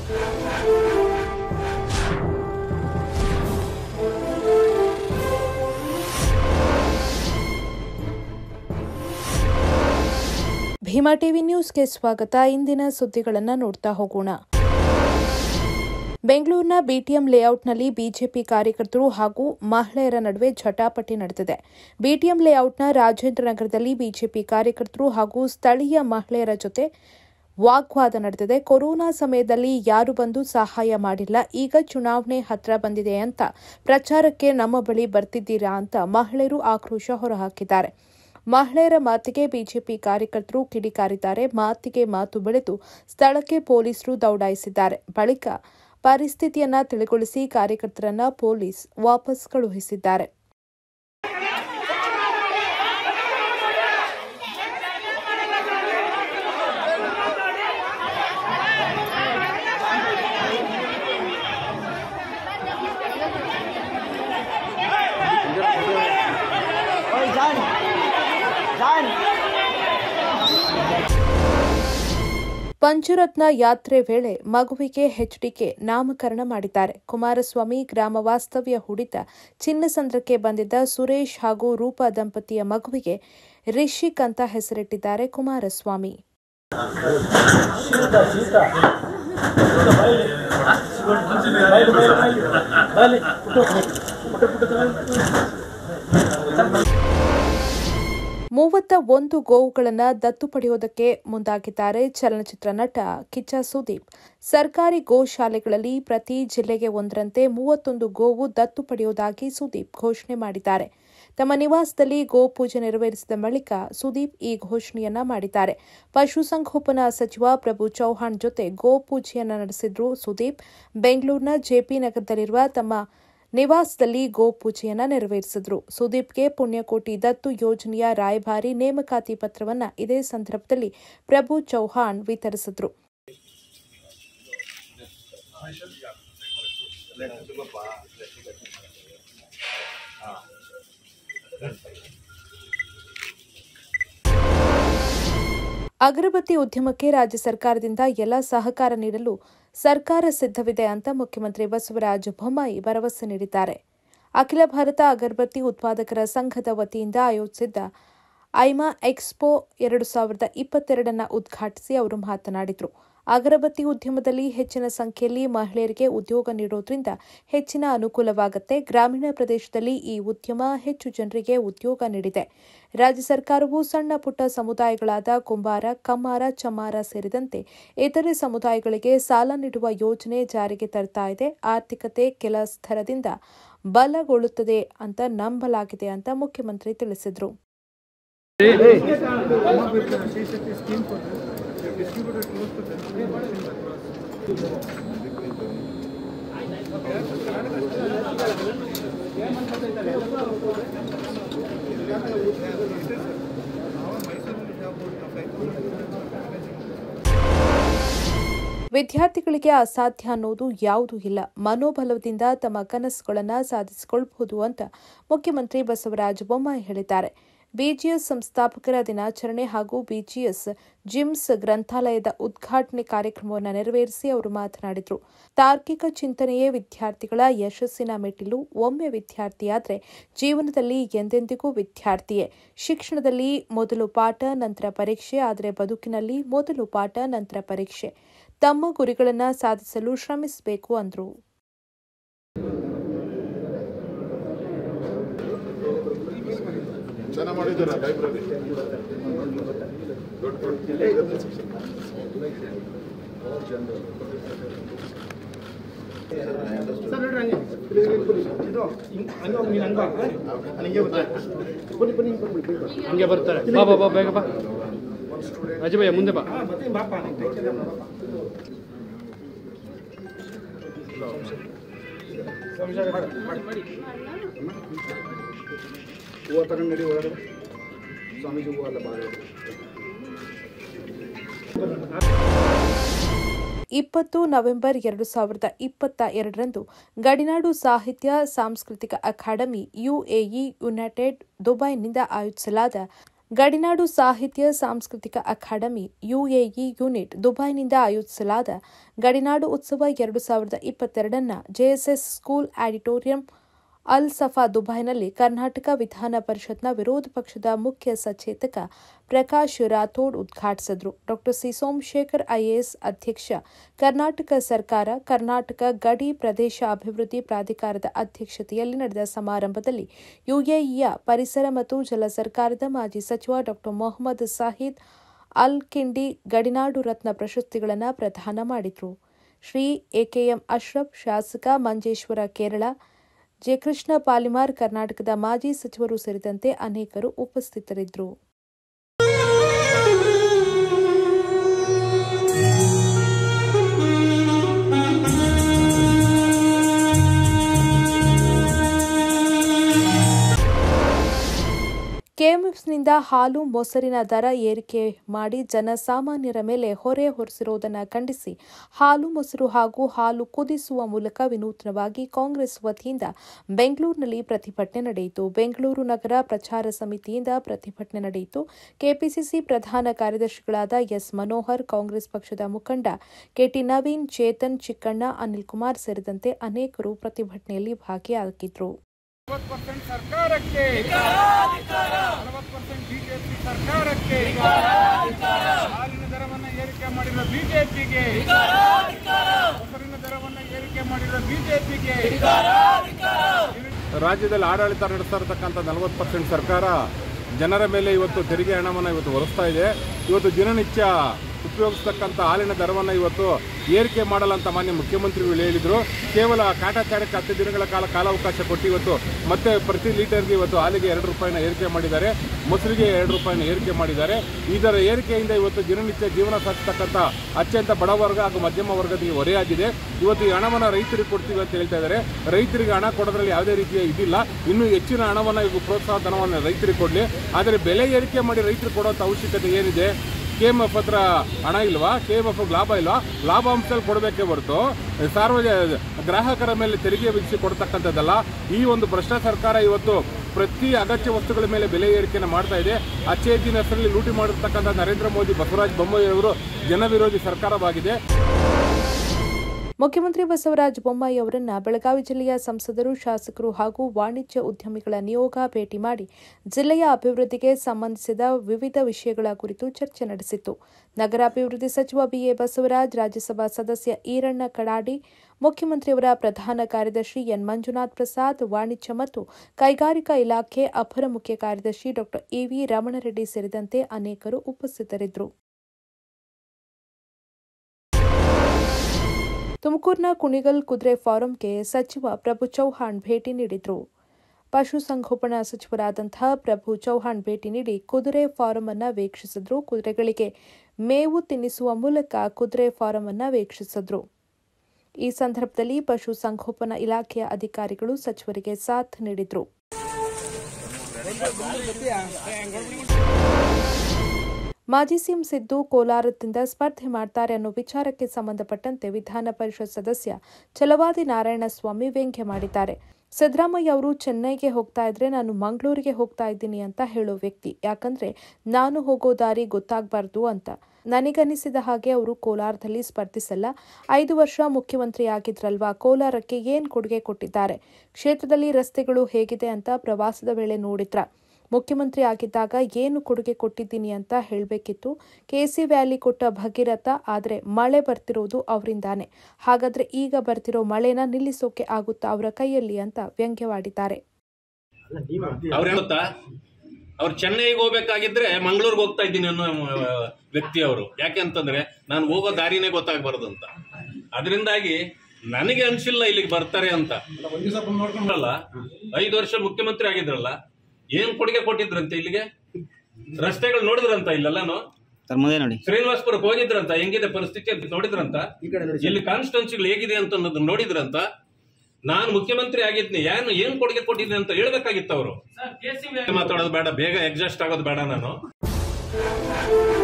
Bima TV ನ್ಯೂಸ್ಗೆ ಸ್ವಾಗತ ಇಂದಿನ ಸುದ್ದಿಗಳನ್ನು ನೋಡ್ತಾ ಹೋಗೋಣ ಬೆಂಗಳೂರಿನ ಬಿಟಿಎಂ ಲೇಔಟ್ನಲ್ಲಿ ಬಿಜೆಪಿ ಕಾರ್ಯಕರ್ತರು ಹಾಗೂ ಮಹಿಳೆಯರ ನಡುವೆ ಝಟಾಪಟಿ ನಡೆದಿದೆ ಬಿಟಿಎಂ ಲೇಔಟ್ನ ರಾಜೇಂದ್ರ ನಗರದಲ್ಲಿ ಬಿಜೆಪಿ ಕಾರ್ಯಕರ್ತರು ಹಾಗೂ ಸ್ಥಳೀಯ ಮಹಿಳೆಯರ ಜೊತೆ ವಾಗ್ವಾದ ನಡೆದಿದೆ ಕೊರೋನಾ ಸಮಯದಲ್ಲಿ ಯಾರು ಬಂದು ಸಹಾಯ ಮಾಡಿಲ್ಲ ಈಗ ಚುನಾವಣೆ ಹತ್ರ ಬಂದಿದೆ ಅಂತ ಪ್ರಚಾರಕ್ಕೆ ನಮ್ಮ ಬಳಿ ಬರ್ತಿದ್ದೀರಾ ಅಂತ ಮಹಿಳೆಯರು ಆಕ್ರೋಶ ಹೊರಹಾಕಿದ್ದಾರೆ ಮಹಿಳೆಯರ ಮಾತಿಗೆ ಬಿಜೆಪಿ ಕಾರ್ಯಕರ್ತರು ಕಿಡಿಕಾರಿದ್ದಾರೆ ಮಾತಿಗೆ ಮಾತು ಬೆಳೆದು ಸ್ಥಳಕ್ಕೆ ಪೊಲೀಸರು ದೌಡಾಯಿಸಿದ್ದಾರೆ ಬಳಿಕ ಪರಿಸ್ಥಿತಿಯನ್ನ ತಿಳಿಗೊಳಿಸಿ ಕಾರ್ಯಕರ್ತರನ್ನ ಪೊಲೀಸ್ ವಾಪಸ್ ಕಳುಹಿಸಿದ್ದಾರೆ Oi, Jan! Jan! ಪಂಚರತ್ನ ಯಾತ್ರೆ ವೇಳೆ ಮಗುವಿಗೆ ಎಚ್ಡಿಕೆ ನಾಮಕರಣ ಮಾಡಿದ್ದಾರೆ ಕುಮಾರಸ್ವಾಮಿ ಗ್ರಾಮ ವಾಸ್ತವ್ಯ ಹೂಡಿದ್ದ ಚಿನ್ನಸಂದ್ರಕ್ಕೆ ಬಂದಿದ್ದ ಸುರೇಶ್ ಹಾಗೂ ರೂಪಾ ದಂಪತಿಯ ಮಗುವಿಗೆ ರಿಷಿಕ್ ಅಂತ ಹೆಸರಿಟ್ಟಿದ್ದಾರೆ ಕುಮಾರಸ್ವಾಮಿ ಮೂವತ್ತ ಒಂದು ಗೋವುಗಳನ್ನು ದತ್ತು ಪಡೆಯೋದಕ್ಕೆ ಮುಂದಾಗಿದ್ದಾರೆ ಚಲನಚಿತ್ರ ನಟ ಕಿಚ್ಚ ಸುದೀಪ್ ಸರ್ಕಾರಿ ಗೋಶಾಲೆಗಳಲ್ಲಿ ಪ್ರತಿ ಜಿಲ್ಲೆಗೆ ಒಂದರಂತೆ ಮೂವತ್ತೊಂದು ಗೋವು ದತ್ತು ಪಡೆಯುವುದಾಗಿ ಸುದೀಪ್ ಘೋಷಣೆ ಮಾಡಿದ್ದಾರೆ ತಮ್ಮ ನಿವಾಸದಲ್ಲಿ ಗೋ ಪೂಜೆ ನೆರವೇರಿಸಿದ ಬಳಿಕ ಸುದೀಪ್ ಈ ಘೋಷಣೆಯನ್ನ ಮಾಡಿದ್ದಾರೆ ಪಶುಸಂಗೋಪನಾ ಸಚಿವ ಪ್ರಭು ಚೌಹಾಣ್ ಜೊತೆ ಗೋ ಪೂಜೆಯನ್ನ ನಡೆಸಿದ್ರು ಸುದೀಪ್ ಬೆಂಗಳೂರಿನ ಜೆಪಿ ನಗರದಲ್ಲಿರುವ ತಮ್ಮ ನಿವಾಸದಲ್ಲಿ ಗೋ ಪೂಜೆಯನ್ನ ನೆರವೇರಿಸಿದ್ರು ಸುದೀಪ್ಗೆ ಪುಣ್ಯಕೋಟಿ ದತ್ತು ಯೋಜನೆಯ ರಾಯಭಾರಿ ನೇಮಕಾತಿ ಪತ್ರವನ್ನ ಇದೇ ಸಂದರ್ಭದಲ್ಲಿ ಪ್ರಭು ಚೌಹಾಣ್ ವಿತರಿಸಿದ್ರು ಅಗರಬತ್ತಿ ಉದ್ಯಮಕ್ಕೆ ರಾಜ್ಯ ಸರ್ಕಾರದಿಂದ ಎಲ್ಲ ಸಹಕಾರ ನೀಡಲು ಸರ್ಕಾರ ಸಿದ್ಧವಿದೆ ಅಂತ ಮುಖ್ಯಮಂತ್ರಿ ಬಸವರಾಜ ಬೊಮ್ಮಾಯಿ ಭರವಸೆ ನೀಡಿದ್ದಾರೆ ಅಖಿಲ ಭಾರತ ಅಗರಬತ್ತಿ ಉತ್ಪಾದಕರ ಸಂಘದ ವತಿಯಿಂದ ಆಯೋಜಿಸಿದ್ದ ಐಮಾ ಎಕ್ಸ್ಪೋ ಎರಡು ಸಾವಿರದ ಇಪ್ಪತ್ತೆರಡನ್ನ ಉದ್ಘಾಟಿಸಿ ಅವರು ಮಾತನಾಡಿದರು ಅಗರಬತ್ತಿ ಉದ್ಯಮದಲ್ಲಿ ಹೆಚ್ಚಿನ ಸಂಖ್ಯೆಯಲ್ಲಿ ಮಹಿಳೆಯರಿಗೆ ಉದ್ಯೋಗ ನೀಡೋದ್ರಿಂದ ಹೆಚ್ಚಿನ ಅನುಕೂಲವಾಗುತ್ತೆ ಗ್ರಾಮೀಣ ಪ್ರದೇಶದಲ್ಲಿ ಈ ಉದ್ಯಮ ಹೆಚ್ಚು ಜನರಿಗೆ ಉದ್ಯೋಗ ನೀಡಿದೆ ರಾಜ್ಯ ಸರ್ಕಾರವು ಸಣ್ಣ ಪುಟ್ಟ ಸಮುದಾಯಗಳಾದ ಕುಂಬಾರ ಕಮ್ಮಾರ ಚಮ್ಮಾರ ಸೇರಿದಂತೆ ಇತರೆ ಸಮುದಾಯಗಳಿಗೆ ಸಾಲ ನೀಡುವ ಯೋಜನೆ ಜಾರಿಗೆ ತರ್ತಾ ಇದೆ ಆರ್ಥಿಕತೆ ಕೆಲ ಸ್ತರದಿಂದ ಬಲಗೊಳ್ಳುತ್ತದೆ ಅಂತ ನಂಬಲಾಗಿದೆ ಅಂತ ಮುಖ್ಯಮಂತ್ರಿ ತಿಳಿಸಿದರು ವಿದ್ಯಾರ್ಥಿಗಳಿಗೆ ಅಸಾಧ್ಯ ಅನ್ನೋದು ಯಾವುದೂ ಇಲ್ಲ ಮನೋಬಲದಿಂದ ತಮ್ಮ ಕನಸುಗಳನ್ನು ಸಾಧಿಸಿಕೊಳ್ಳಬಹುದು ಅಂತ ಮುಖ್ಯಮಂತ್ರಿ ಬಸವರಾಜ ಬೊಮ್ಮಾಯಿ ಹೇಳಿದ್ದಾರೆ ಬಿಜಿಎಸ್ ಸಂಸ್ಥಾಪಕರ ದಿನಾಚರಣೆ ಹಾಗೂ ಬಿಜಿಎಸ್ ಜಿಮ್ಸ್ ಗ್ರಂಥಾಲಯದ ಉದ್ಘಾಟನೆ ಕಾರ್ಯಕ್ರಮವನ್ನು ನೆರವೇರಿಸಿ ಅವರು ಮಾತನಾಡಿದರು ತಾರ್ಕಿಕ ಚಿಂತನೆಯೇ ವಿದ್ಯಾರ್ಥಿಗಳ ಯಶಸ್ಸಿನ ಮೆಟ್ಟಿಲು ಒಮ್ಮೆ ವಿದ್ಯಾರ್ಥಿಯಾದರೆ ಜೀವನದಲ್ಲಿ ಎಂದೆಂದಿಗೂ ವಿದ್ಯಾರ್ಥಿಯೇ ಶಿಕ್ಷಣದಲ್ಲಿ ಮೊದಲು ಪಾಠ ನಂತರ ಪರೀಕ್ಷೆ ಆದರೆ ಬದುಕಿನಲ್ಲಿ ಮೊದಲು ಪಾಠ ನಂತರ ಪರೀಕ್ಷೆ ತಮ್ಮ ಗುರಿಗಳನ್ನು ಸಾಧಿಸಲು ಶ್ರಮಿಸಬೇಕು ಅಂದರು ಚೆನ್ನಾಗಿ ಮಾಡಿದ್ದೀರಾ ಲೈಬ್ರರಿ ಸರ್ ನೋಡ್ರಿ ಹಂಗೆ ಇದು ಹಿಂಗ್- ಹಂಗೆ ಹೋಗಿ ನೀನು ಹಂಗೆ ಬಾ. ಹಂಗೆ ಬರ್ತಾರೆ ಬನ್ನಿ ಬನ್ನಿ ಹಿಂಗೆ ಬಂದ್ಬಿಡಿ, ಬನ್ನಿ ಬಾ. ಹಂಗೆ ಬರ್ತಾರೆ ಬಾ ಬಾ ಬಾ ಬೇಗ ಬಾ ಅಜಯ್ ಮುಂದೆ ಬಾ ಹಾ, ಬರ್ತೀನಿ ಬಾಪ ನೀನು ಟೆನ್ಷನ್ ಇಲ್ಲ, ಬಾಪ. ಹೂವು ತಗೊಂಡು ನಡಿ ಒಳಗಡೆ ಸ್ವಾಮೀಜಿ ಹೂವು ಅಲ್ಲ ಬಾಳೆ ಇಪ್ಪತ್ತು ನವೆಂಬರ್ ಎರಡು ಸಾವಿರದ ಇಪ್ಪತ್ತ ಎರಡರಂದು ಗಡಿನಾಡು ಸಾಹಿತ್ಯ ಸಾಂಸ್ಕೃತಿಕ ಅಕಾಡೆಮಿ ಯುಎಇ ಯುನೈಟೆಡ್ ದುಬೈನಿಂದ ಆಯೋಜಿಸಲಾದ ಗಡಿನಾಡು ಸಾಹಿತ್ಯ ಸಾಂಸ್ಕೃತಿಕ ಅಕಾಡೆಮಿ ಯುಎಇ ಯೂನಿಟ್ ದುಬೈನಿಂದ ಆಯೋಜಿಸಲಾದ ಗಡಿನಾಡು ಉತ್ಸವ ಎರಡು ಸಾವಿರದ ಇಪ್ಪತ್ತೆರಡನ್ನ ಜೆಎಸ್ಎಸ್ ಸ್ಕೂಲ್ ಆಡಿಟೋರಿಯಂ ಅಲ್ ಸಫಾ ದುಬೈನಲ್ಲಿ ಕರ್ನಾಟಕ ವಿಧಾನ ಪರಿಷತ್ನ ವಿರೋಧ ಪಕ್ಷದ ಮುಖ್ಯ ಸಚೇತಕ ಪ್ರಕಾಶ್ ರಾಥೋಡ್ ಉದ್ಘಾಟಿಸಿದರು ಡಾ ಸಿ ಸೋಮಶೇಖರ್ ಐಎಎಸ್ ಅಧ್ಯಕ್ಷ ಕರ್ನಾಟಕ ಸರ್ಕಾರ ಕರ್ನಾಟಕ ಗಡಿ ಪ್ರದೇಶ ಅಭಿವೃದ್ಧಿ ಪ್ರಾಧಿಕಾರದ ಅಧ್ಯಕ್ಷತೆಯಲ್ಲಿ ನಡೆದ ಸಮಾರಂಭದಲ್ಲಿ ಯುಎಇಯ ಪರಿಸರ ಮತ್ತು ಜಲ ಸರ್ಕಾರದ ಮಾಜಿ ಸಚಿವ ಡಾ ಮೊಹಮ್ಮದ್ ಸಾಹಿದ್ ಅಲ್ ಕಿಂಡಿ ಗಡಿನಾಡು ರತ್ನ ಪ್ರಶಸ್ತಿಗಳನ್ನು ಪ್ರದಾನ ಮಾಡಿದರು ಶ್ರೀ ಎಕೆಎಂ ಅಶ್ರಫ್ ಶಾಸಕ ಮಂಜೇಶ್ವರ ಕೇರಳ ಜೆ ಕೃಷ್ಣ ಪಾಲಿಮಾರ್ ಕರ್ನಾಟಕದ ಮಾಜಿ ಸಚಿವರು ಸೇರಿದಂತೆ ಅನೇಕರು ಉಪಸ್ಥಿತರಿದ್ದರು ಕೆಎಂಎಫ್ನಿಂದ ಹಾಲು ಮೊಸರಿನ ದರ ಏರಿಕೆ ಮಾಡಿ ಜನಸಾಮಾನ್ಯರ ಮೇಲೆ ಹೊರೆ ಹೊರಿಸಿರುವುದನ್ನು ಖಂಡಿಸಿ ಹಾಲು ಮೊಸರು ಹಾಗೂ ಹಾಲು ಕುದಿಸುವ ಮೂಲಕ ವಿನೂತನವಾಗಿ ಕಾಂಗ್ರೆಸ್ ವತಿಯಿಂದ ಬೆಂಗಳೂರಿನಲ್ಲಿ ಪ್ರತಿಭಟನೆ ನಡೆಯಿತು ಬೆಂಗಳೂರು ನಗರ ಪ್ರಚಾರ ಸಮಿತಿಯಿಂದ ಪ್ರತಿಭಟನೆ ನಡೆಯಿತು ಕೆಪಿಸಿಸಿ ಪ್ರಧಾನ ಕಾರ್ಯದರ್ಶಿಗಳಾದ ಎಸ್ ಮನೋಹರ್ ಕಾಂಗ್ರೆಸ್ ಪಕ್ಷದ ಮುಖಂಡ ಕೆಟಿ ನವೀನ್ ಚೇತನ್ ಚಿಕ್ಕಣ್ಣ ಅನಿಲ್ ಕುಮಾರ್ ಸೇರಿದಂತೆ ಅನೇಕರು ಪ್ರತಿಭಟನೆಯಲ್ಲಿ ಭಾಗಿಯಾಗಿದ್ದರು ನಲವತ್ತು ಪರ್ಸೆಂಟ್ ಸರ್ಕಾರಕ್ಕೆ ನಲವತ್ತು ಪರ್ಸೆಂಟ್ ಬಿಜೆಪಿ ಸರ್ಕಾರಕ್ಕೆ ಹಾಲಿನ ದರವನ್ನು ಏರಿಕೆ ಮಾಡಿರುವ ಬಿಜೆಪಿಗೆ ಮೊಸರಿನ ದರವನ್ನು ಏರಿಕೆ ಮಾಡಿರುವ ಬಿಜೆಪಿಗೆ ರಾಜ್ಯದಲ್ಲಿ ಆಡಳಿತ ನಡೆಸ್ತಾ ಇರತಕ್ಕಂಥ ನಲವತ್ತು ಪರ್ಸೆಂಟ್ ಸರ್ಕಾರ ಜನರ ಮೇಲೆ ಇವತ್ತು ತೆರಿಗೆ ಹಣವನ್ನು ಇವತ್ತು ಹೊರಿಸ್ತಾ ಇದೆ ಇವತ್ತು ದಿನನಿತ್ಯ ಉಪಯೋಗಿಸ್ತಕ್ಕಂಥ ಹಾಲಿನ ದರವನ್ನು ಇವತ್ತು ಏರಿಕೆ ಮಾಡಲ್ಲ ಅಂತ ಮಾನ್ಯ ಮುಖ್ಯಮಂತ್ರಿಗಳು ಹೇಳಿದರು ಕೇವಲ ಕಾಟಾಚಾರಕ್ಕೆ ಹತ್ತು ದಿನಗಳ ಕಾಲ ಕಾಲಾವಕಾಶ ಕೊಟ್ಟು ಇವತ್ತು ಮತ್ತೆ ಪ್ರತಿ ಲೀಟರ್ಗೆ ಇವತ್ತು ಹಾಲಿಗೆ ಎರಡು ರೂಪಾಯಿನ ಏರಿಕೆ ಮಾಡಿದ್ದಾರೆ ಮೊಸರಿಗೆ ಎರಡು ರೂಪಾಯಿನ ಏರಿಕೆ ಮಾಡಿದ್ದಾರೆ ಇದರ ಏರಿಕೆಯಿಂದ ಇವತ್ತು ದಿನನಿತ್ಯ ಜೀವನ ಸಾಗಿಸ್ತಕ್ಕಂಥ ಅತ್ಯಂತ ಬಡವರ್ಗ ಹಾಗೂ ಮಧ್ಯಮ ವರ್ಗದಿಗೆ ಹೊರೆಯಾಗಿದೆ ಇವತ್ತು ಈ ಹಣವನ್ನು ರೈತರಿಗೆ ಕೊಡ್ತೀವಿ ಅಂತ ಹೇಳ್ತಾ ಇದ್ದಾರೆ ರೈತರಿಗೆ ಹಣ ಕೊಡೋದ್ರಲ್ಲಿ ಯಾವುದೇ ರೀತಿಯ ಇದಿಲ್ಲ ಇನ್ನೂ ಹೆಚ್ಚಿನ ಹಣವನ್ನು ಈಗ ಪ್ರೋತ್ಸಾಹ ಧನವನ್ನು ರೈತರಿಗೆ ಕೊಡಲಿ ಆದರೆ ಬೆಲೆ ಏರಿಕೆ ಮಾಡಿ ರೈತರಿಗೆ ಕೊಡುವಂಥ ಅವಶ್ಯಕತೆ ಏನಿದೆ ಕೆ ಎಮ್ ಎಫ್ ಹತ್ರ ಹಣ ಇಲ್ವಾ ಕೆ ಎಮ್ ಎಫ್ ಲಾಭ ಇಲ್ವಾ ಲಾಭಾಂಶದಲ್ಲಿ ಕೊಡಬೇಕೇ ಹೊರತು ಸಾರ್ವಜನಿಕ ಗ್ರಾಹಕರ ಮೇಲೆ ತೆರಿಗೆ ವಿಧಿಸಿ ಕೊಡ್ತಕ್ಕಂಥದ್ದಲ್ಲ ಈ ಒಂದು ಭ್ರಷ್ಟ ಸರ್ಕಾರ ಇವತ್ತು ಪ್ರತಿ ಅಗತ್ಯ ವಸ್ತುಗಳ ಮೇಲೆ ಬೆಲೆ ಏರಿಕೆಯನ್ನು ಮಾಡ್ತಾ ಇದೆ ಅಚ್ಚೇಜಿನ ಹೆಸರಲ್ಲಿ ಲೂಟಿ ಮಾಡಿರ್ತಕ್ಕಂಥ ನರೇಂದ್ರ ಮೋದಿ ಬಸವರಾಜ ಬೊಮ್ಮಾಯಿ ಅವರು ಜನವಿರೋಧಿ ಸರ್ಕಾರವಾಗಿದೆ ಮುಖ್ಯಮಂತ್ರಿ ಬಸವರಾಜ ಬೊಮ್ಮಾಯಿ ಅವರನ್ನ ಬೆಳಗಾವಿ ಜಿಲ್ಲೆಯ ಸಂಸದರು ಶಾಸಕರು ಹಾಗೂ ವಾಣಿಜ್ಯ ಉದ್ಯಮಿಗಳ ನಿಯೋಗ ಭೇಟಿ ಮಾಡಿ ಜಿಲ್ಲೆಯ ಅಭಿವೃದ್ಧಿಗೆ ಸಂಬಂಧಿಸಿದ ವಿವಿಧ ವಿಷಯಗಳ ಕುರಿತು ಚರ್ಚೆ ನಡೆಸಿತು ನಗರಾಭಿವೃದ್ಧಿ ಸಚಿವ ಬಿಎ ಬಸವರಾಜ್ ರಾಜ್ಯಸಭಾ ಸದಸ್ಯ ಈರಣ್ಣ ಕಡಾಡಿ ಮುಖ್ಯಮಂತ್ರಿಯವರ ಪ್ರಧಾನ ಕಾರ್ಯದರ್ಶಿ ಎನ್ ಮಂಜುನಾಥ್ ಪ್ರಸಾದ್ ವಾಣಿಜ್ಯ ಮತ್ತು ಕೈಗಾರಿಕಾ ಇಲಾಖೆ ಅಪರ ಮುಖ್ಯ ಕಾರ್ಯದರ್ಶಿ ಡಾ ಇವಿ ರಮಣರೆಡ್ಡಿ ಸೇರಿದಂತೆ ಅನೇಕರು ಉಪಸ್ಥಿತರಿದ್ದರು ತುಮಕೂರಿನ ಕುಣಿಗಲ್ ಕುದುರೆ ಫಾರಂಗೆ ಸಚಿವ ಪ್ರಭು ಚೌಹಾಣ್ ಭೇಟಿ ನೀಡಿದರು ಪಶುಸಂಗೋಪನಾ ಸಚಿವರಾದಂತಹ ಪ್ರಭು ಚೌಹಾಣ್ ಭೇಟಿ ನೀಡಿ ಕುದುರೆ ಫಾರಂ ಅನ್ನ ವೀಕ್ಷಿಸಿದ್ರು ಕುದುರೆಗಳಿಗೆ ಮೇವು ತಿನ್ನಿಸುವ ಮೂಲಕ ಕುದುರೆ ಫಾರಂ ಅನ್ನ ವೀಕ್ಷಿಸಿದ್ರು ಈ ಸಂದರ್ಭದಲ್ಲಿ ಪಶುಸಂಗೋಪನಾ ಇಲಾಖೆಯ ಅಧಿಕಾರಿಗಳು ಸಚಿವರಿಗೆ ಸಾಥ್ ನೀಡಿದ್ರು ಮಾಜಿ ಸಿಎಂ ಸಿದ್ದು ಕೋಲಾರದಿಂದ ಸ್ಪರ್ಧೆ ಮಾಡ್ತಾರೆ ಅನ್ನೋ ವಿಚಾರಕ್ಕೆ ಸಂಬಂಧಪಟ್ಟಂತೆ ವಿಧಾನ ಪರಿಷತ್ ಸದಸ್ಯ ಛಲವಾದಿ ನಾರಾಯಣಸ್ವಾಮಿ ವ್ಯಂಗ್ಯ ಮಾಡಿದ್ದಾರೆ ಸಿದ್ದರಾಮಯ್ಯ ಅವರು ಚೆನ್ನೈಗೆ ಹೋಗ್ತಾ ಇದ್ರೆ ನಾನು ಮಂಗಳೂರಿಗೆ ಹೋಗ್ತಾ ಇದ್ದೀನಿ ಅಂತ ಹೇಳೋ ವ್ಯಕ್ತಿ ಯಾಕಂದ್ರೆ ನಾನು ಹೋಗೋ ದಾರಿ ಗೊತ್ತಾಗಬಾರ್ದು ಅಂತ ನನಗನಿಸಿದ ಹಾಗೆ ಅವರು ಕೋಲಾರದಲ್ಲಿ ಸ್ಪರ್ಧಿಸಲ್ಲ ಐದು ವರ್ಷ ಮುಖ್ಯಮಂತ್ರಿ ಆಗಿದ್ರಲ್ವಾ ಕೋಲಾರಕ್ಕೆ ಏನ್ ಕೊಡುಗೆ ಕೊಟ್ಟಿದ್ದಾರೆ ಕ್ಷೇತ್ರದಲ್ಲಿ ರಸ್ತೆಗಳು ಹೇಗಿದೆ ಅಂತ ಪ್ರವಾಸದ ವೇಳೆ ನೋಡಿದ್ರ ಮುಖ್ಯಮಂತ್ರಿ ಆಗಿದ್ದಾಗ ಏನು ಕೊಡುಗೆ ಕೊಟ್ಟಿದ್ದೀನಿ ಅಂತ ಹೇಳಬೇಕಿತ್ತು ಕೆಸಿ ವ್ಯಾಲಿ ಕೊಟ್ಟ ಭಗೀರಥ ಆದರೆ ಮಳೆ ಬರ್ತಿರೋದು ಅವರಿಂದಾನೆ ಹಾಗಾದ್ರೆ ಈಗ ಬರ್ತಿರೋ ಮಳೆನ ನಿಲ್ಲಿಸೋಕೆ ಆಗುತ್ತಾ ಅವರ ಕೈಯಲ್ಲಿ ಅಂತ ವ್ಯಂಗ್ಯವಾಡಿದ್ದಾರೆ ಅವ್ರು ಹೇಳುತ್ತಾ ಅವ್ರು ಚೆನ್ನೈಗೆ ಹೋಗ್ಬೇಕಾಗಿದ್ರೆ ಮಂಗಳೂರಿಗೆ ಹೋಗ್ತಾ ಇದ್ದೀನಿ ಅನ್ನೋ ಆ, ವ್ಯಕ್ತಿ ಅವರು ಯಾಕೆ ಅಂತಂದ್ರೆ ನಾನು ಹೋಗೋ ದಾರಿನೇ ಗೊತ್ತಾಗಬಾರ್ದು ಅಂತ ಅದರಿಂದಾಗಿ ನನಗೆ ಅನ್ಸಿಲ್ಲ ಇಲ್ಲಿಗೆ ಬರ್ತಾರೆ ಅಂತ ನೋಡ್ಕೊಂಡಲ್ಲ ಐದು ವರ್ಷ ಮುಖ್ಯಮಂತ್ರಿ ಆಗಿದ್ರಲ್ಲ ಏನ್ ಕೊಡುಗೆ ಕೊಟ್ಟಿದ್ರಂತೆ ಇಲ್ಲಿಗೆ ರಸ್ತೆಗಳು ನೋಡಿದ್ರಂತ ಇಲ್ಲೆಲ್ಲಾನು ಸರ್ ಮುಂದೆ ನೋಡಿ ಶ್ರೀನಿವಾಸಪುರಕ್ಕೆ ಹೋಗಿದ್ರಂತ ಹೆಂಗಿದೆ ಪರಿಸ್ಥಿತಿ ಅಂತ ನೋಡಿದ್ರಂತ ಇಲ್ಲಿ ಕಾನ್ಸ್ಟಿಟ್ಯೂನ್ಸಿಗಳು ಹೇಗಿದೆ ಅಂತ ಅನ್ನೋದನ್ನ ನೋಡಿದ್ರಂತ ನಾನು ಮುಖ್ಯಮಂತ್ರಿ ಆಗಿದ್ನಿ ಏನು ಏನ್ ಕೊಡುಗೆ ಕೊಟ್ಟಿದ್ದೀನಿ ಅಂತ ಹೇಳ್ಬೇಕಾಗಿತ್ತು ಅವರು ಮಾತಾಡೋದು ಬೇಡ ಬೇಗ ಎಕ್ಸಾಸ್ಟ್ ಆಗೋದು ಬೇಡ ನಾನು